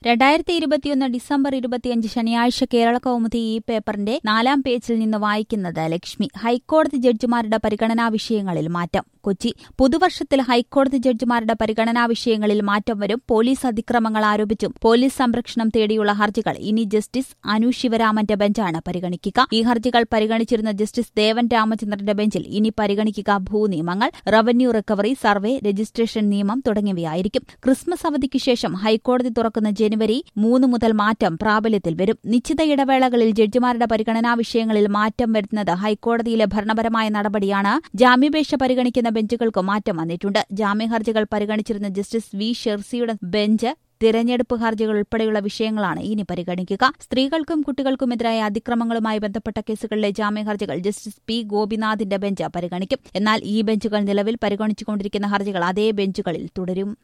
രണ്ടായിരത്തി ഇരുപത്തിയൊന്ന് ഡിസംബർ ഇരുപത്തിയഞ്ച് ശനിയാഴ്ച കേരള കൗമുദി ഈ പേപ്പറിന്റെ നാലാം പേജിൽ നിന്ന് വായിക്കുന്നത് ലക്ഷ്മി ഹൈക്കോടതി ജഡ്ജിമാരുടെ പരിഗണനാ വിഷയങ്ങളിൽ മാറ്റം കൊച്ചി പുതുവർഷത്തിൽ ഹൈക്കോടതി ജഡ്ജിമാരുടെ പരിഗണനാ വിഷയങ്ങളിൽ മാറ്റം വരും പോലീസ് അതിക്രമങ്ങൾ ആരോപിച്ചും പോലീസ് സംരക്ഷണം തേടിയുള്ള ഹർജികൾ ഇനി ജസ്റ്റിസ് അനു ശിവരാമന്റെ ബെഞ്ചാണ് പരിഗണിക്കുക ഈ ഹർജികൾ പരിഗണിച്ചിരുന്ന ജസ്റ്റിസ് ദേവൻ രാമചന്ദ്രന്റെ ബെഞ്ചിൽ ഇനി പരിഗണിക്കുക ഭൂനിയമങ്ങൾ റവന്യൂ റിക്കവറി സർവേ രജിസ്ട്രേഷൻ നിയമം തുടങ്ങിയവയായിരിക്കും ക്രിസ്മസ് അവധിക്ക് ശേഷം ഹൈക്കോടതി തുറക്കുന്ന ജനുവരി മൂന്ന് മുതൽ മാറ്റം പ്രാബല്യത്തിൽ വരും നിശ്ചിത ഇടവേളകളിൽ ജഡ്ജിമാരുടെ പരിഗണനാ വിഷയങ്ങളിൽ മാറ്റം വരുത്തുന്നത് ഹൈക്കോടതിയിലെ ഭരണപരമായ നടപടിയാണ് ജാമ്യാപേക്ഷ പരിഗണിക്കുന്ന ബെഞ്ചുകൾക്ക് മാറ്റം വന്നിട്ടുണ്ട് ജാമ്യഹർജികൾ പരിഗണിച്ചിരുന്ന ജസ്റ്റിസ് വി ഷെർസിയുടെ ബെഞ്ച് തിരഞ്ഞെടുപ്പ് ഹർജികൾ ഉൾപ്പെടെയുള്ള വിഷയങ്ങളാണ് ഇനി പരിഗണിക്കുക സ്ത്രീകൾക്കും കുട്ടികൾക്കുമെതിരായ അതിക്രമങ്ങളുമായി ബന്ധപ്പെട്ട കേസുകളിലെ ജാമ്യഹർജികൾ ജസ്റ്റിസ് പി ഗോപിനാഥിന്റെ ബെഞ്ച് പരിഗണിക്കും എന്നാൽ ഈ ബെഞ്ചുകൾ നിലവിൽ പരിഗണിച്ചുകൊണ്ടിരിക്കുന്ന ഹർജികൾ അതേ ബെഞ്ചുകളിൽ തുടരും